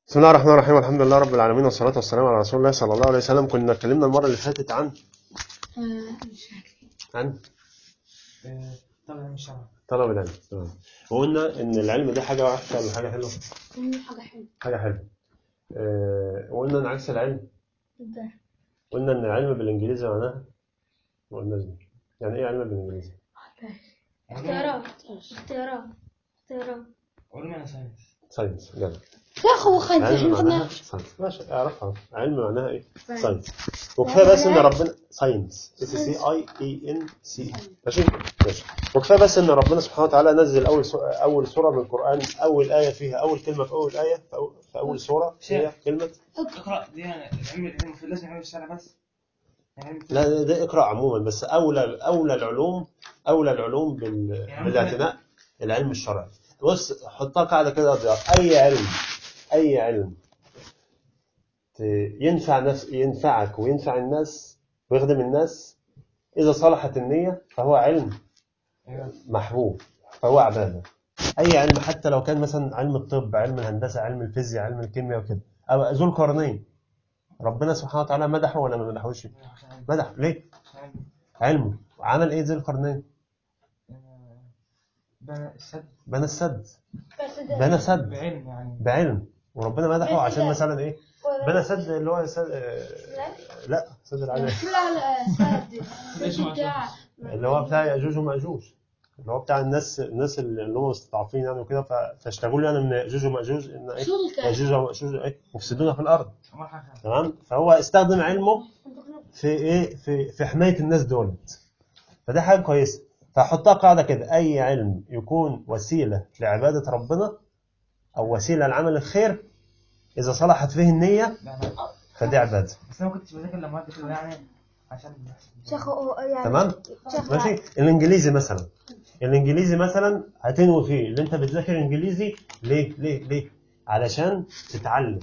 بسم الله الرحمن الرحيم الحمد لله رب العالمين والصلاة والسلام على رسول الله صلى الله عليه وسلم كنا اتكلمنا المرة اللي فاتت عن عن طبعا مش عارف طلب العلم تمام. وقلنا ان العلم ده حاجة وحشة ولا حاجة حلوة؟ حاجة حلوة حاجة حلوة آه، وقلنا ان عكس العلم جدا قلنا ان العلم بالانجليزي معناها ما قلناش دي. يعني ايه علم بالانجليزي؟ اختيارات اختيارات اختيارات علوم انا ساينس ساينس جدع يا اخو خالد علم احنا معناها خدنا ساينس ماشي اعرفها علم معناها ايه؟ ساينس. ساينس وكفايه بس ان ربنا ساينس اس سي اي اي ان سي ماشي ماشي وكفايه بس ان ربنا سبحانه وتعالى نزل اول سو... اول سوره من القران اول ايه فيها اول كلمه في اول ايه في اول, في أول سوره هي كلمه اقرا دي يعني العلم العلم في لازم علم الشرع بس يعني لا ده- ده اقرا عموما بس اولى اولى العلوم اولى العلوم بال... يعني بالاعتناء العلم الشرعي بص حطها قاعده كده يا ضياء اي علم اي علم ت- ينفع نفس ينفعك وينفع الناس ويخدم الناس اذا صلحت النيه فهو علم ايوه محبوب فهو عباده اي علم حتى لو كان مثلا علم الطب علم الهندسه علم الفيزياء علم الكيمياء وكده أو ذو القرنين ربنا سبحانه وتعالى مدحه ولا ما مدحوش مدح ليه علمه عمل ايه ذي القرنين بنى السد بنى السد بس ده بنى سد بعلم يعني بعلم وربنا مدحه بس عشان ده- مثلا ايه بنى سد اللي هو سد آه، لا سد العالم لا لا سد ليش سد ما بتاع اللي هو بتاع ياجوج وماجوج اللي هو بتاع الناس الناس اللي هم مستضعفين يعني وكده ف- فاشتغلوا يعني من ياجوج وماجوج ان ايه سلطة ياجوج وماجوج ايه مفسدون في الارض أول حاجة تمام فهو استخدم علمه في ايه في في حمايه الناس دولت فده حاجه كويسه فحطها قاعده كده اي علم يكون وسيله لعباده ربنا او وسيله لعمل الخير اذا صلحت فيه النيه لا لا فدي عباده بس انا ما كنتش بذاكر لما ودي كده يعني عشان شيخ هو يعني تمام شيخ ماشي الانجليزي مثلا الانجليزي مثلا هتنوي فيه اللي انت بتذاكر انجليزي ليه ليه ليه علشان تتعلم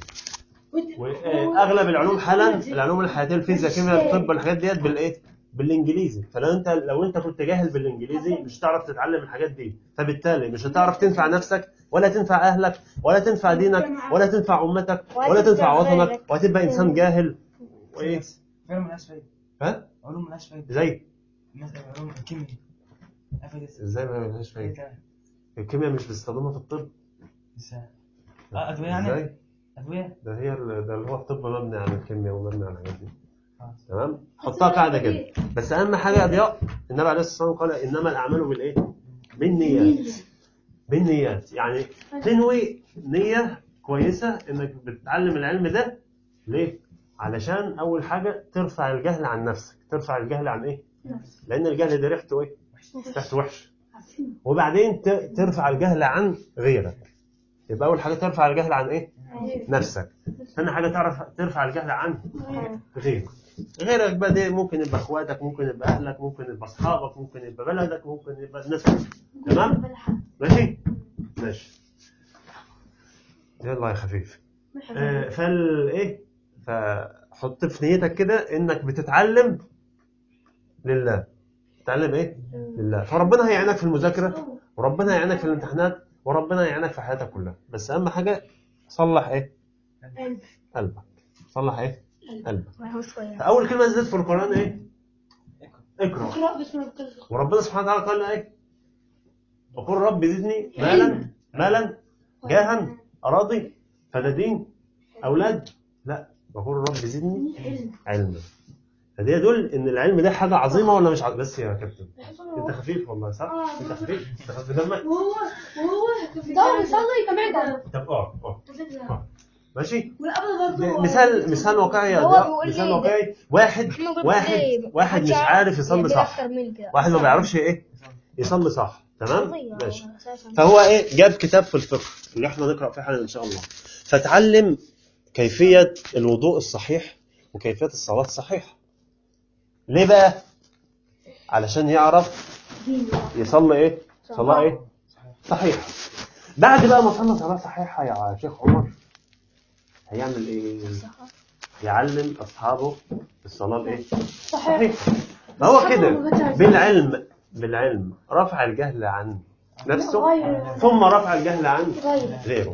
واغلب العلوم حالا العلوم الحياتيه الفيزياء الكيمياء الطب الحاجات ديت بالايه بالانجليزي فلو انت لو انت كنت جاهل بالانجليزي مش هتعرف تتعلم الحاجات دي فبالتالي مش هتعرف تنفع نفسك ولا تنفع اهلك ولا تنفع دينك ولا تنفع امتك ولا تنفع وطنك وهتبقى انسان جاهل وايه علوم ملهاش فايدة ها علوم ملهاش فايدة زي مثلا علوم الكيمياء افيدس ازاي ما لهاش فايده فايدة الكيمياء مش بيستخدمها في الطب ازاي اه ادوية يعني ازاي ادوية ده هي ال- ده اللي هو الطب مبني على الكيمياء ومبني على الحاجات دي آه. تمام حطها قاعده كده بس اهم حاجه يا ضياء النبي عليه الصلاه والسلام قال انما الاعمال بالايه بالنيات بالنيات يعني تنوي نيه كويسه انك بتتعلم العلم ده ليه علشان اول حاجه ترفع الجهل عن نفسك ترفع الجهل عن ايه لان الجهل ده ريحته ايه ريحته وحشه وبعدين ت- ترفع الجهل عن غيرك يبقى اول حاجه ترفع الجهل عن ايه نفسك ثاني حاجه تعرف ترفع الجهل عن غيرك غيرك بقى دي ممكن يبقى اخواتك ممكن يبقى اهلك ممكن يبقى اصحابك ممكن يبقى بلدك ممكن يبقى الناس كلها. تمام ماشي ماشي يلا يا خفيف آه فال ايه فحط في نيتك كده انك بتتعلم لله تتعلم ايه لله فربنا هيعينك في المذاكره وربنا هيعينك في الامتحانات وربنا هيعينك في حياتك كلها بس اهم حاجه صلح ايه قلبك صلح ايه قلبك فاول كلمه نزلت في القران ايه اقرا اقرأ باسم ربك وربنا سبحانه وتعالى قال ايه وقل رب زدني مالا مالا جاها اراضي فدادين اولاد لا وقل رب زدني علما فدي يدل ان العلم ده حاجه عظيمه ولا مش عظيمه بس يا كابتن انت خفيف والله صح انت خفيف انت خفيف دمك وهو وهو ده بيصلي كمان طب اقعد اقعد ماشي والأب برضه مثال مثال واقعي يا هو ضياء بيقول مثال لي واقعي واحد احنا بنقول واحد إيه؟ واحد محدش مش يعرف عارف يصلي يدير صح أكتر من كده واحد ما بيعرفش ايه يصلي صح تمام قضية ماشي أساساً. فهو ايه جاب كتاب في الفقه اللي احنا نقرا فيه حالا ان شاء الله فتعلم كيفيه الوضوء الصحيح وكيفيه الصلاه الصحيحه ليه بقى علشان يعرف يصلي ايه صلاه ايه صحيحه بعد بقى ما صلى صلاه صحيحه يا شيخ عمر هيعمل ايه يعلم اصحابه الصلاه الايه صحيحه فهو كده بالعلم بالعلم رفع الجهل عن نفسه ثم رفع الجهل عن غيره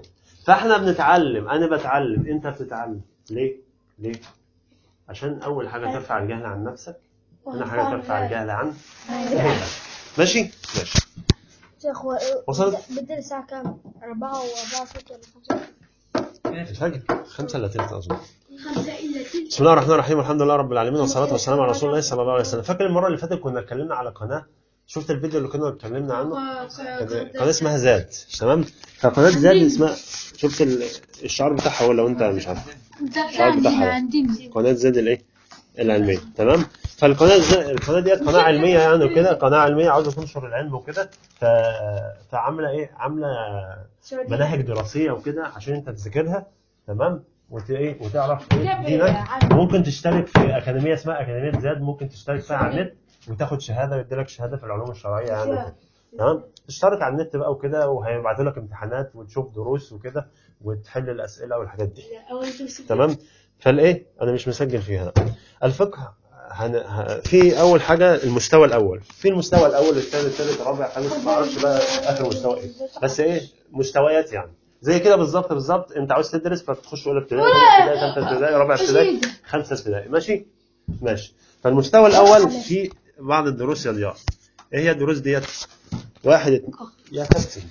فاحنا بنتعلم انا بتعلم انت بتتعلم ليه ليه عشان اول حاجه ترفع الجهل عن نفسك ثاني حاجه ترفع الجهل عن غيرك ماشي ماشي شيخ هو وصلت؟ بدل الساعة كام؟ أربعة وأربعة ستة ولا خمسة؟ الفجر خمسة إلا تلت أظن خمسة إلا تلت بسم الله الرحمن الرحيم الحمد لله رب العالمين والصلاة والسلام على رسول الله صلى الله عليه وسلم فاكر المرة اللي فاتت كنا اتكلمنا على قناة شفت الفيديو اللي كنا اتكلمنا عنه قناة اسمها زاد تمام فقناة زاد اسمها شفت ال- الشعار بتاعها ولا وانت مش عارف الشعار بتاعها قناة زاد الايه العلمية تمام فالقناة ز- القناة ديت قناة علمية يعني وكده قناة علمية عاوزة تنشر العلم وكده ف... فعاملة ايه عاملة مناهج دراسية وكده عشان انت تذاكرها تمام وت... ايه وتعرف إيه دينك ممكن تشترك في أكاديمية اسمها أكاديمية زاد ممكن تشترك فيها على النت وتاخد شهادة ويديلك شهادة في العلوم الشرعية يعني وكده. تمام تشترك على النت بقى وكده وهيبعتوا لك امتحانات وتشوف دروس وكده وتحل الأسئلة والحاجات دي تمام فالايه انا مش مسجل فيها الفقه هن... ه... في اول حاجه المستوى الاول في المستوى الاول الثاني الثالث الرابع الخامس ما اعرفش بقى اخر مستوى ايه بس ايه مستويات يعني زي كده بالظبط بالظبط انت عاوز تدرس فتخش اولى ابتدائي ثانيه ابتدائي ثالثه ابتدائي رابعه ابتدائي خمسه ابتدائي ماشي ماشي فالمستوى الاول في بعض الدروس يا ضياء ايه هي الدروس ديت واحد اتنين يا كابتن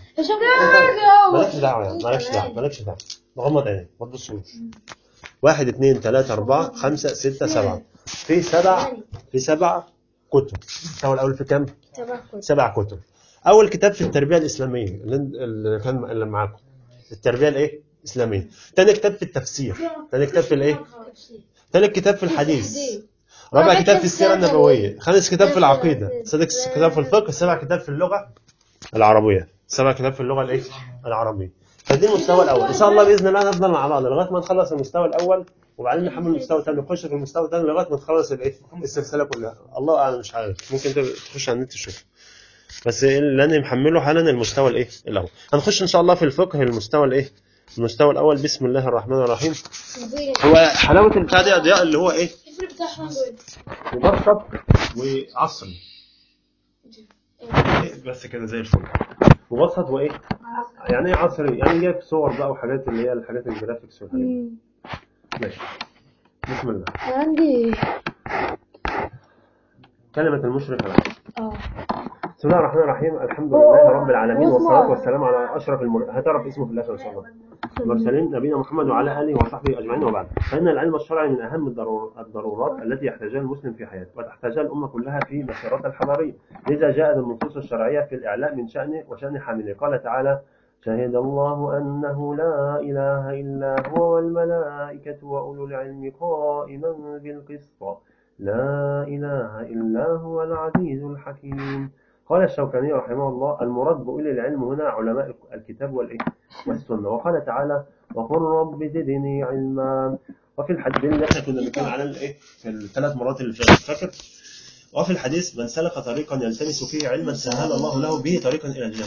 مالكش دعوه يعني مالكش دعوه مالكش دعوه غمض عينيك ما تبصوش واحد اثنين ثلاثة أربعة خمسة ستة سبعة في سبع في سبع كتب المستوى الأول في كم؟ سبع كتب أول كتاب في التربية الإسلامية اللي اللي كان اللي معاكم التربية الإيه؟ الإسلامية ثاني كتاب في التفسير ثاني كتاب في الإيه؟ ثالث كتاب في الحديث رابع كتاب في السيرة النبوية خامس كتاب في العقيدة سادس كتاب في الفقه سبع كتاب في اللغة العربية سبع كتاب في اللغة الإيه؟ العربية فدي المستوى الأول إن شاء الله بإذن الله نفضل مع بعض لغاية ما نخلص المستوى الأول وبعدين نحمل المستوى الثاني نخش في المستوى الثاني لغاية ما نخلص الإيه؟ السلسلة كلها الله أعلم مش عارف ممكن انت تخش على النت تشوف بس اللي أنا محمله حالا المستوى الإيه؟ الأول هنخش إن شاء الله في الفقه المستوى الإيه؟ المستوى الأول بسم الله الرحمن الرحيم هو حلاوة البتاع دي أضياء اللي هو إيه؟ مبسط وعصري إيه بس كده زي الفل مبسط وايه يعني ايه عصري يعني جايب صور بقى وحاجات اللي هي الحاجات الجرافيكس والحاجات دي ماشي بسم الله عندي كلمة المشرك على اه بسم الله الرحمن الرحيم الحمد لله رب العالمين والصلاة والسلام على أشرف المر... هتعرف اسمه في الآخر إن شاء الله المرسلين نبينا محمد وعلى آله وصحبه أجمعين وبعد فإن العلم الشرعي من أهم الضرور... الضرورات التي يحتاجها المسلم في حياته وتحتاجها الأمة كلها في مسيرتها الحضارية لذا جاءت النصوص الشرعية في الإعلاء من شأنه وشأن حامله قال تعالى شهد الله أنه لا إله إلا هو والملائكة وأولو العلم قائما بالقسط لا إله إلا هو العزيز الحكيم قال الشوكاني رحمه الله المراد بأولي العلم هنا علماء الكتاب والإيه والسنة وقال تعالى وقل رب زدني علما وفي الحديث اللي احنا كنا بنتكلم على الايه في الثلاث مرات اللي فاتت فاكر وفي الحديث من سلك طريقا يلتمس فيه علما سهل الله له به طريقا الى الجنه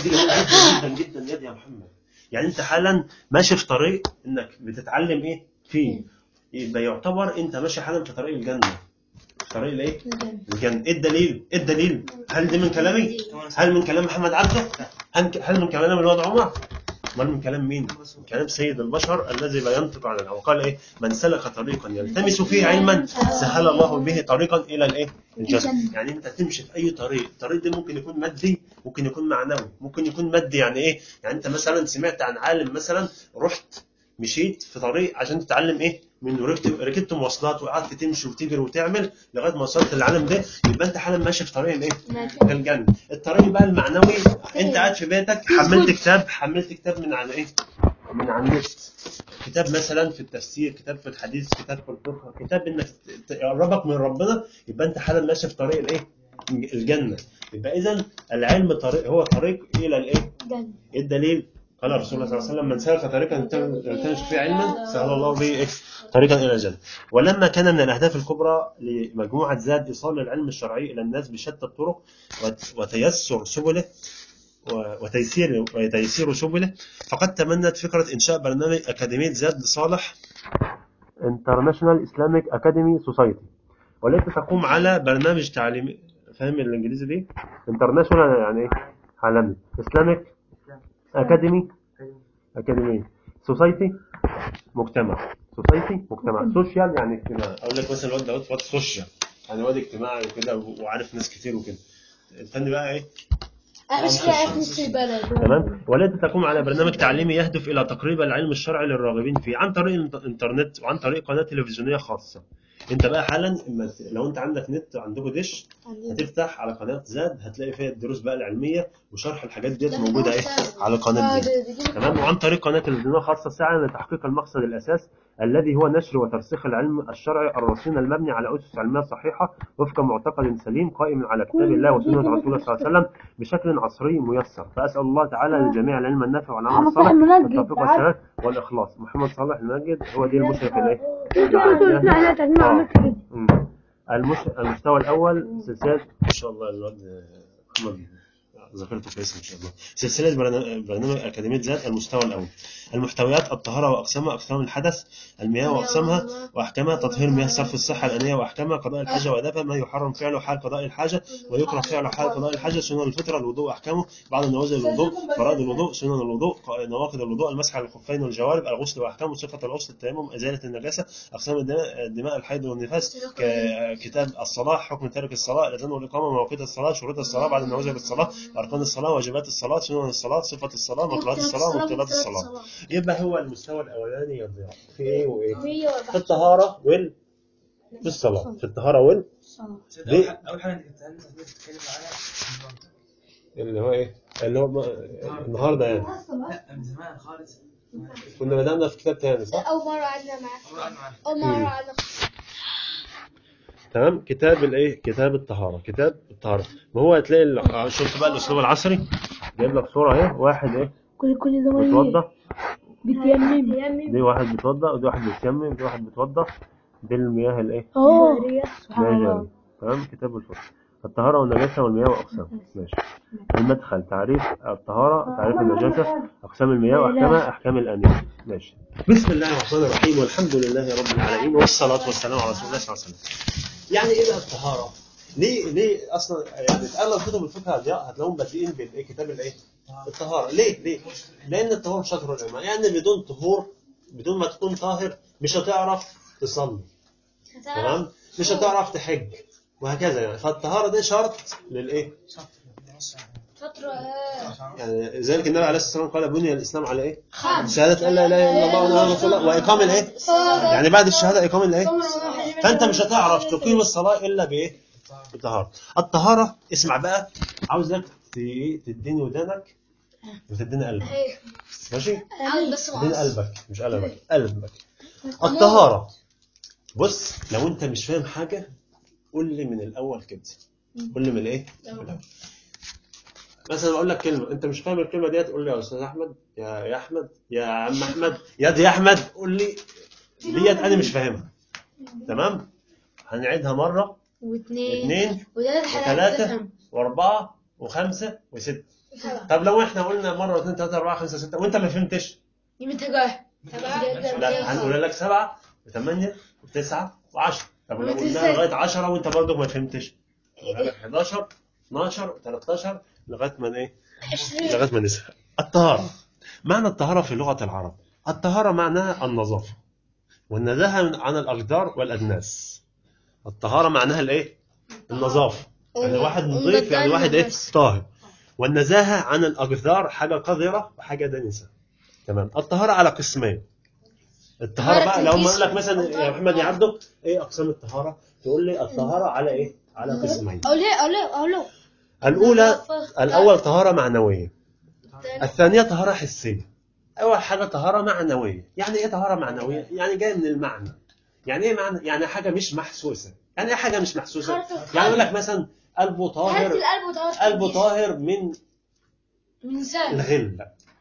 جدا جدا جدا يا محمد يعني انت حالا ماشي في طريق انك بتتعلم ايه فيه يبقى يعتبر انت ماشي حالا في طريق الجنه في طريق الايه الجنه ايه الدليل ايه الدليل هل دي من كلامي هل من كلام محمد عبده هل هل من كلام الواد عمر امال من كلام مين من كلام سيد البشر الذي لا ينطق عن الهوى قال ايه من سلك طريقا يلتمس فيه علما سهل الله به طريقا الى الايه الجنه يعني انت تمشي في اي طريق الطريق ده ممكن يكون مادي ممكن يكون معنوي ممكن يكون مادي يعني ايه يعني انت مثلا سمعت عن عالم مثلا رحت مشيت في طريق عشان تتعلم ايه منه ركبت ركبت مواصلات وقعدت تمشي وتجري وتعمل لغايه ما وصلت للعالم ده يبقى انت حالا ماشي في طريق الايه الجنه الطريق بقى المعنوي انت قاعد في بيتك حملت كتاب حملت كتاب من على ايه من على النت كتاب مثلا في التفسير كتاب في الحديث كتاب في الفقه كتاب انك تقربك من ربنا يبقى انت حالا ماشي في طريق الايه الجنه يبقى اذا العلم طريق هو طريق الى الايه جنة ايه الدليل قال رسول الله صلى الله عليه وسلم من سلك طريقا يلتمس فيه علما سهل الله به إيه؟ طريقا الى الجنه ولما كان من الاهداف الكبرى لمجموعه زاد ايصال العلم الشرعي الى الناس بشتى الطرق وت- وتيسر سبله و- وتيسير وتيسير سبله فقد تمنت فكره انشاء برنامج اكاديميه زاد لصالح انترناشونال اسلاميك اكاديمي سوسايتي والتي تقوم على برنامج تعليمي فاهم الانجليزي دي انترناشونال يعني ايه عالمي اسلاميك اكاديمي اكاديمي سوسايتي مجتمع سوسايتي مجتمع سوشيال يعني اجتماع اقول لك مثلا الواد دوت واد سوشيال يعني واد اجتماعي وكده وعارف ناس كتير وكده الثاني بقى ايه مش عارف نص البلد تمام والتي تقوم على برنامج تعليمي يهدف الى تقريب العلم الشرعي للراغبين فيه عن طريق الانترنت وعن طريق قناه تلفزيونيه خاصه انت بقى حالا اما ت- لو انت عندك نت عندكم دش هتفتح على قناه زاد هتلاقي فيها الدروس بقى العلميه وشرح الحاجات ديت موجوده ايه على القناه دي تمام وعن طريق قناه تلفزيونيه خاصه ساعه لتحقيق المقصد الاساس الذي هو نشر وترسيخ العلم الشرعي الرصين المبني على اسس علميه صحيحه وفق معتقد سليم قائم على كتاب الله وسنه رسوله صلى الله عليه وسلم بشكل عصري ميسر فاسال الله تعالى للجميع العلم النافع والعمل محمد الصالح صالح المنجد، والتوفيق عارف؟ والسداد والاخلاص محمد صالح المنجد هو دي المشرف الايه احنا تعليم عملت كده مم. المش... المستوى الاول سلسله ما شاء الله الواد محمد ذاكرته كويسه ان شاء الله سلسله برنا- برنامج اكاديميه ذات المستوى الاول المحتويات الطهاره واقسامها اقسام الحدث المياه واقسامها واحكامها تطهير مياه صرف الصحه الانيه واحكامها قضاء الحاجه وادابها ما يحرم فعله حال قضاء الحاجه ويكره فعله حال قضاء الحاجه سنن الفطره الوضوء احكامه بعض نوازل الوضوء فرائض الوضوء سنن الوضوء ق- نواقض الوضوء المسح على الخفين والجوارب الغسل واحكامه صفه الغسل التيمم ازاله النجاسه اقسام الدماء الدماء الحيض والنفاس ك- كتاب الصلاه حكم ترك الصلاه الاذان والاقامه مواقيت الصلاه شروط الصلاه بعد النوازل بالصلاه اركان الصلاه واجبات الصلاه سنن الصلاه صفه الصلاه مكروهات الصلاه ومبطلات الصلاه يبقى هو المستوى الاولاني يا ضياء في ايه وايه في الطهاره وال في الصلاه في الطهاره وال ليه؟ اول حاجه اول حاجه انت انت بتتكلم معانا اللي هو ايه اللي هو ما- النهارده يعني لا من زمان خالص كنا بدأنا في كتاب تاني صح؟ أول مرة قعدنا معاك عمرو قعد معانا أول مرة قعدنا تمام كتاب الايه كتاب الطهاره كتاب الطهاره ما هو هتلاقي ال- آه، شفت بقى الاسلوب العصري جايب لك صوره اهي واحد ايه كل كل ده ايه بيتوضى بتيمم دي واحد بيتوضى ودي واحد بيتيمم دي واحد بيتوضى دي المياه الايه اه سبحان مياه الله جارية تمام كتاب الفقه الطهاره والنجاسه والمياه واقسامها ماشي المدخل تعريف الطهاره تعريف النجاسه اقسام المياه واحكامها احكام الانيه ماشي بسم الله الرحمن الرحيم والحمد لله رب العالمين والصلاه والسلام على رسول الله صلى الله عليه وسلم يعني ايه بقى الطهاره ليه ليه اصلا يعني تقلب كتب الفقه يا ضياء هتلاقيهم بادئين بالايه كتاب الايه الطهاره ليه ليه لان الطهور شطر الايمان يعني بدون طهور بدون ما تكون طاهر مش هتعرف تصلي تمام مش هتعرف تحج وهكذا يعني فالطهاره دي شرط للايه فترة يعني ذلك النبي عليه الصلاه والسلام قال بني الاسلام على ايه شهاده ان لا اله الا الله وان محمد رسول الله واقام الايه يعني بعد الشهاده اقام الايه فانت مش هتعرف تقيم الصلاه الا بايه بالطهاره الطهاره اسمع بقى عاوزك ت- إيه؟ تديني ودانك وتديني قلبك ماشي بس تديني قلبك مش قلبك قلبك الطهاره بص لو انت مش فاهم حاجه قول لي من الاول كده قول لي من الايه من الأول. مثلا اقول لك كلمه انت مش فاهم الكلمه ديت قول لي يا استاذ احمد يا يا احمد يا عم احمد يا دي يا احمد قول لي ديت انا مش فاهمها تمام هنعيدها مره واثنين اثنين وثلاث وثلاثه واربعه وخمسه وسته طب لو احنا قلنا مره واثنين ثلاثه اربعه خمسه سته وانت ما فهمتش يمين تجاه لا هنقول لك سبعه وثمانيه وتسعه وعشره طب لو قلنا لغايه 10 وانت برضه ما فهمتش هنقول لك 11 12 13 لغايه ما ايه لغايه ما نزهق الطهاره معنى الطهاره في لغه العرب الطهاره معناها النظافه والنزاهه عن الاقدار والادناس الطهاره معناها الايه النظافه يعني واحد نظيف يعني واحد ايه طاهر والنزاهه عن الاقدار حاجه قذره وحاجه دنسه تمام الطهاره على قسمين الطهاره بقى لو ما اقول لك مثلا يا محمد يا عبده ايه اقسام الطهاره تقول لي الطهاره على ايه على قسمين أقول له أقول له أقول له الاولى الاول طهاره معنويه الثانيه طهاره حسيه اول حاجه طهاره معنويه يعني ايه طهاره معنويه يعني جايه من المعنى يعني ايه معنى يعني حاجه مش محسوسه يعني ايه حاجه مش محسوسه يعني يقول لك مثلا قلبه حالة طاهر القلب وطهارة قلبه الجسم. طاهر من من سهل الغل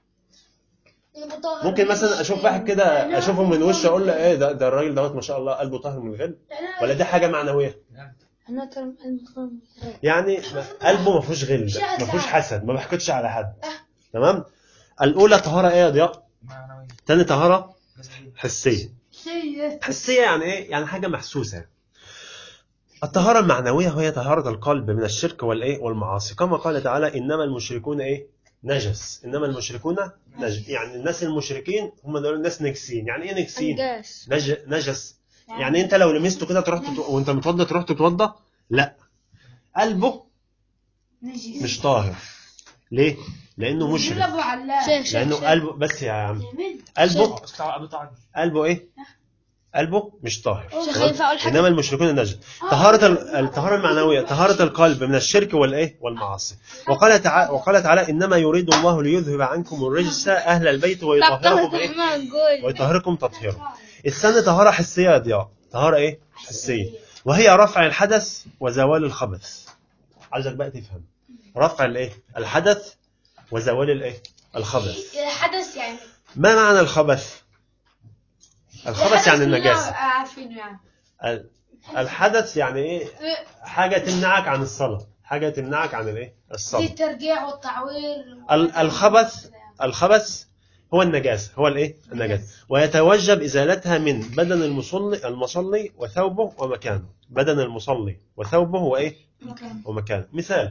المطهر ممكن مثلا اشوف واحد كده اشوفه من وشه اقول له ايه ده ده الراجل دوت ما شاء الله قلبه طاهر من الغل ولا دي حاجه معنويه انا كلام المفهوم يعني قلبه ما فيهوش غل ما فيهوش حسد ما بيحقدش على حد تمام الاولى طهاره ايه يا ضياء معنوي تاني طهاره جسدي حسيه شيء حسيه يعني ايه يعني حاجه محسوسه الطهاره المعنويه هي طهاره القلب من الشرك والايه والمعاصي كما قال تعالى انما المشركون ايه نجس انما المشركون نجس يعني الناس المشركين هم دول الناس نجسين يعني ايه نجسين انجاز نج... نجس يعني انت لو لمسته كده تروح تتو... وانت متوضى تروح تتوضى لا قلبه نجس مش طاهر ليه لانه مشرك ابو علاء شيخ شيخ لانه شيخ. قلبه بس يا عم قلبه استوى ابو طعم قلبه ايه قلبه مش طاهر شيخ تمام؟ ينفع اقول حاجه انما المشركون النجس طهاره ال- الطهاره المعنويه طهاره القلب من الشرك والايه والمعاصي وقال تعالى وقال تعالى انما يريد الله ليذهب عنكم الرجس اهل البيت طب ويطهركم طب ايه ما نقول ويطهركم تطهيرا الثاني طهاره حسيه يا ضياء طهاره ايه حسيه وهي رفع الحدث وزوال الخبث عايزك بقى تفهم رفع الايه الحدث وزوال الايه الخبث حدث يعني ما معنى الخبث الخبث يعني النجاسه عارفينه يعني ال- الحدث يعني ايه حاجه تمنعك عن الصلاه حاجه تمنعك عن الايه زي الصلاه الترجيع والتعوير ال- الخبث الخبث هو النجاسه هو الايه النجاسه ويتوجب ازالتها من بدن المصلي المصلي وثوبه ومكانه بدن المصلي وثوبه وايه مكان ومكانه مثال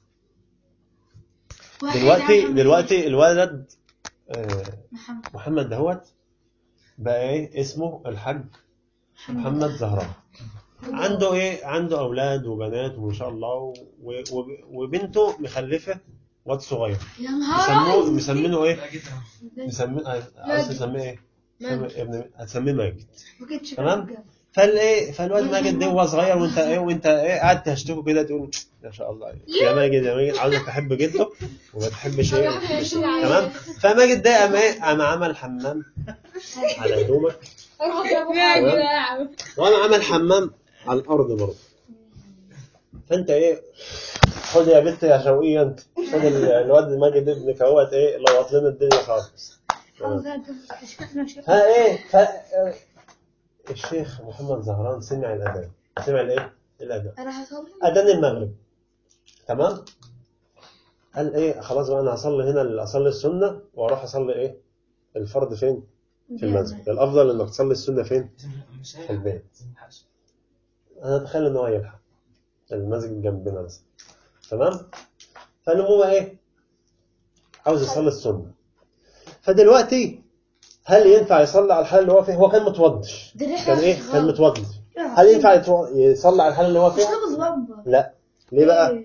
واحد دلوقتي عمل دلوقتي الولد آه، محمد محمد دهوت بقى ايه اسمه الحاج محمد زهران عنده ايه عنده اولاد وبنات وما شاء الله و... و... وبنته مخلفه واد صغير يا نهار مسموه أبيض. مسمينه ايه لا جدا مسمين عايز تسميه ايه سمي- ابن هتسميه ماجد ما كنتش تمام؟ بجد. فالايه فالواد ماجد ده وهو صغير وانت ايه وانت ايه قاعد تشتكه كده تقول ما شاء الله يا ماجد يا ماجد عاوزك تحب جده وما تحبش ايه تمام فماجد ده قام ايه قام عمل حمام على هدومك تمام وانا عمل حمام على الارض برضه فانت ايه خد يا بنت يا شوقية انت خد ال- الواد ماجد ابنك اهوت ايه لوط لنا الدنيا خالص تمام. ها ايه ف... الشيخ محمد زهران سمع الاذان سمع الايه الاذان انا هصلي اذان المغرب تمام قال ايه خلاص بقى انا هصلي هنا اصلي السنه واروح اصلي ايه الفرض فين في المسجد الافضل انك تصلي السنه فين في البيت انا اتخيل ان هو يلحق المسجد جنبنا مثلا تمام فالمهم ايه عاوز يصلي السنه فدلوقتي هل ينفع يصلي على الحال اللي هو فيه هو كان متوضش كان ايه كان متوضي هل ينفع يتو- يصلي على الحال اللي هو فيه لا ليه بقى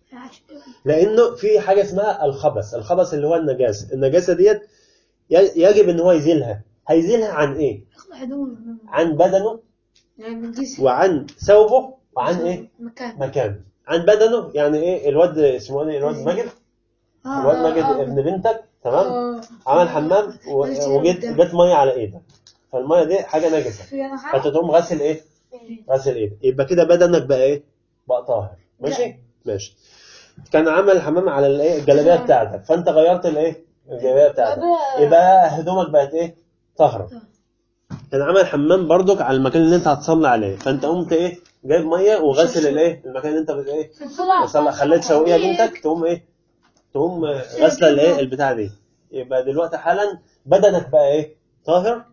لانه في حاجه اسمها الخبث الخبث اللي هو النجاسه النجاسه ديت ي- يجب ان هو يزيلها هيزيلها عن ايه عن بدنه يعني من جسم وعن ثوبه وعن ايه مكان مكانه عن بدنه يعني ايه الواد اسمه ايه الواد ماجد الواد ماجد ابن بنتك تمام عمل حمام و- وجت جت ميه على ايدك فالميه دي حاجه نجسه فانت تقوم غاسل ايه غاسل ايدك يبقى كده بدنك بقى ايه بقى طاهر ماشي ماشي كان عمل حمام على الايه الجلابيه بتاعتك فانت غيرت الايه الجلابيه بتاعتك يبقى هدومك بقت ايه طاهره كان عمل حمام برضك على المكان اللي انت هتصلي عليه فانت قمت ايه جايب ميه وغاسل الايه المكان اللي انت بت ايه وصلى خليت شوقيه بنتك تقوم ايه تقوم غاسله الايه البتاع دي يبقى دلوقتي حالا بدنك بقى ايه طاهر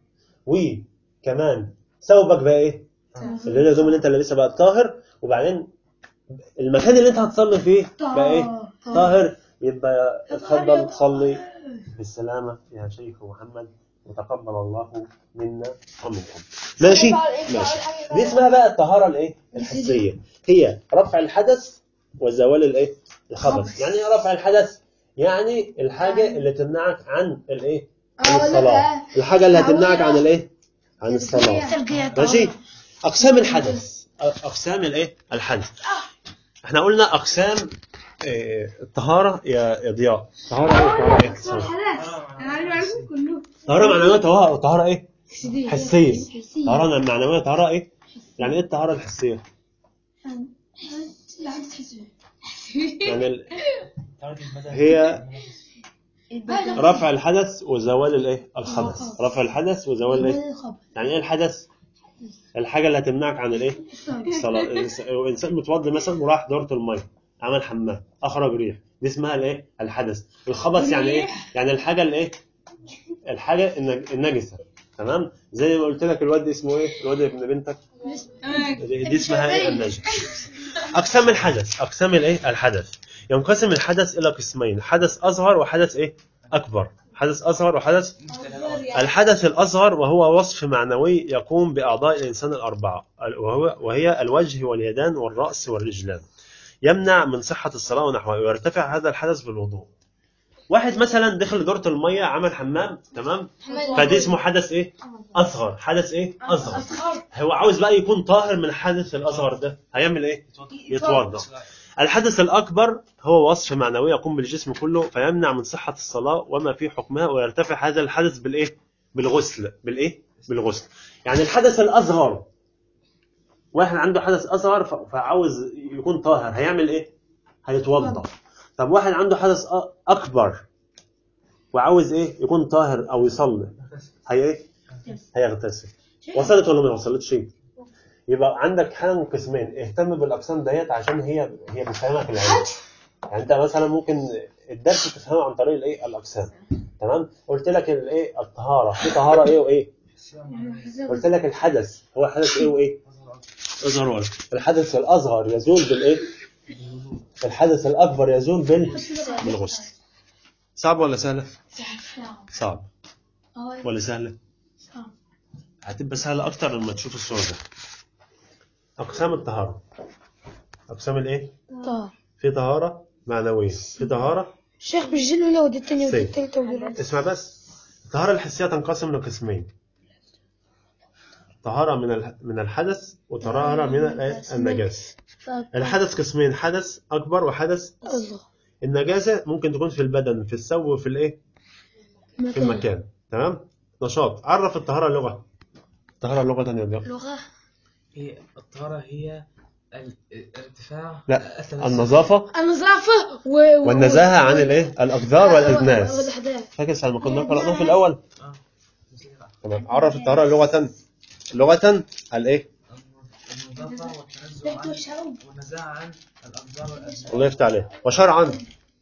وكمان ثوبك بقى ايه اللي هي الهدوم اللي انت لابسها بقى طاهر وبعدين المكان اللي انت هتصلي فيه بقى ايه طاهر يبقى اتفضل صلي بالسلامة يا شيخ محمد وتقبل الله منا ومنكم ماشي ماشي دي اسمها بقى الطهارة الايه الحسية هي رفع الحدث وزوال الايه الخبث يعني ايه رفع الحدث يعني الحاجة اللي تمنعك عن الايه عن الصلاة الحاجة اللي هتمنعك عن الايه عن الصلاة ماشي اقسام الحدث اقسام الايه الحدث احنا قلنا اقسام إيه، الطهارة يا يا ضياء طهارة ايه طهارة ايه طهارة معنوية طهارة طهارة ايه حسية طهارة معنوية طهارة ايه يعني ايه الطهارة الحسية يعني ال... هي رفع الحدث وزوال الايه الخبث رفع الحدث وزوال الايه يعني ايه الحدث الحاجة اللي هتمنعك عن الايه الصلاة الإنس- الانسان متوضي مثلا وراح دورة المية عمل حمام اخرج ريح دي اسمها الايه الحدث الخبث يعني ايه يعني الحاجة الايه الحاجة النج- النجسة تمام زي ما قلت لك الواد اسمه ايه الواد ابن بنتك دي دي اسمها ايه النجس اقسام الحدث اقسام الايه الحدث ينقسم الحدث الى قسمين حدث اصغر وحدث ايه اكبر حدث اصغر وحدث الحدث الأصغر وهو وصف معنوي يقوم بأعضاء الإنسان الأربعة وهو وهي الوجه واليدان والرأس والرجلان يمنع من صحة الصلاة ونحوها ويرتفع هذا الحدث بالوضوء واحد مثلا دخل دورة المية عمل حمام تمام فدي اسمه حدث ايه أصغر حدث ايه أصغر هو عاوز بقى يكون طاهر من الحدث الأصغر ده هيعمل ايه يتوضا الحدث الأكبر هو وصف معنوي يقوم بالجسم كله فيمنع من صحة الصلاة وما في حكمها ويرتفع هذا الحدث بالإيه؟ بالغسل بالإيه؟ بالغسل يعني الحدث الأصغر واحد عنده حدث أصغر ف- فعاوز يكون طاهر هيعمل إيه؟ هيتوضا طب واحد عنده حدث أ- أكبر وعاوز إيه؟ يكون طاهر أو يصلي هي إيه؟ هيغتسل وصلت ولا ما وصلتش؟ يبقى عندك حاجه من قسمين اهتم بالاقسام ديت عشان هي هي بتفهمك العلم يعني انت مثلا ممكن الدرس تفهمه عن طريق الايه الاقسام تمام قلت لك الايه الطهاره في طهاره ايه وايه قلت لك الحدث هو حدث ايه وايه اصغر ولا الحدث الاصغر يزول بالايه الحدث الاكبر يزول بال بالغسل صعب ولا سهله صعب ولا سهله هتبقى سهله اكتر لما تشوف الصور ده اقسام الطهاره اقسام الايه طه في طهاره معنويه في طهاره الشيخ بالجن ولا ودي التانية ودي سيد. التالتة ودي الرابعة اسمع بس الطهارة الحسية تنقسم لقسمين طهارة من الح- من الحدث وطهارة من ال- النجاسة الحدث قسمين حدث أكبر وحدث الله النجاسة ممكن تكون في البدن في الثوب وفي الإيه في المكان تمام نشاط عرف الطهارة لغة الطهارة لغة يا ضياء لغة هي الطهارة هي ال- الارتفاع لا التنزه. النظافة النظافة و... و- والنزاهة عن الإيه الأقدار والأجناس والأحداث فاكر ساعة ما كنا قرأناه في الأول آه. نسيت بقى. تمام عرف الطهارة لغة لغة الإيه النظافة والتنزه عن والنزاهة عن الأقدار والأجناس الله يفتح عليه وشرعا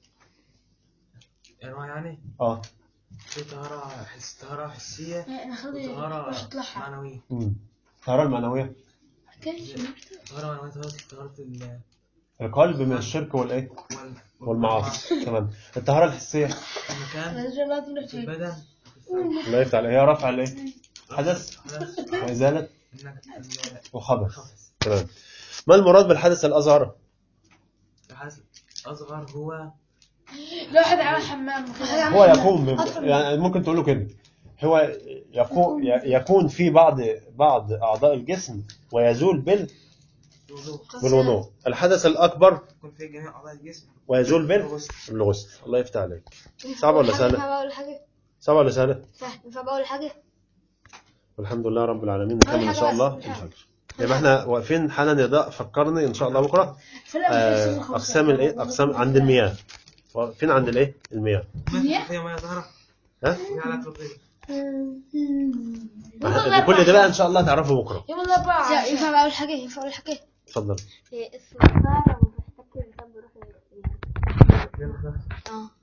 أنواع يعني اه في طهارة حس طهارة حسية وطهارة معنوية مم. الطهارة المعنوية طهارة معنوية طهارة طهارة ال- القلب من الشرك والايه وال- والمعاصي تمام الطهارة الحسية المكان في البدن الله يفتح عليه هي رفع الايه حدث حدث وإزالة إنك ال- وخبث خبث تمام ما المراد بالحدث الأصغر الحدث الأصغر هو لو واحد عمل حمام هو يقوم ب... يعني ممكن تقول له كده هو يكون يكون في بعض بعض أعضاء الجسم ويزول بال الوضوء بالوضوء الحدث الأكبر يكون في جميع أعضاء الجسم ويزول بال الغسل. بالغسل الله يفتح عليك صعب ولا سهلة؟ ينفع بقول حاجة؟ صعب ولا سهلة؟ صح ينفع بقول حاجة؟ والحمد لله رب العالمين نكمل إن شاء الله الفجر يبقى احنا واقفين حالا يضاء فكرني إن شاء الله بكرة آه، أقسام الإيه؟ أقسام عند المياه واقفين عند الإيه؟ المياه ما فيها مياه طهارة ها؟ فيها على تطهير كل ده بقى إن شاء الله تعرفوا بكرة يوم الأربعاء ينفع بقول حاجة؟ ينفع بقول حاجة؟ اتفضل السلطة ومحتاج الإنسان بيروح فيها اه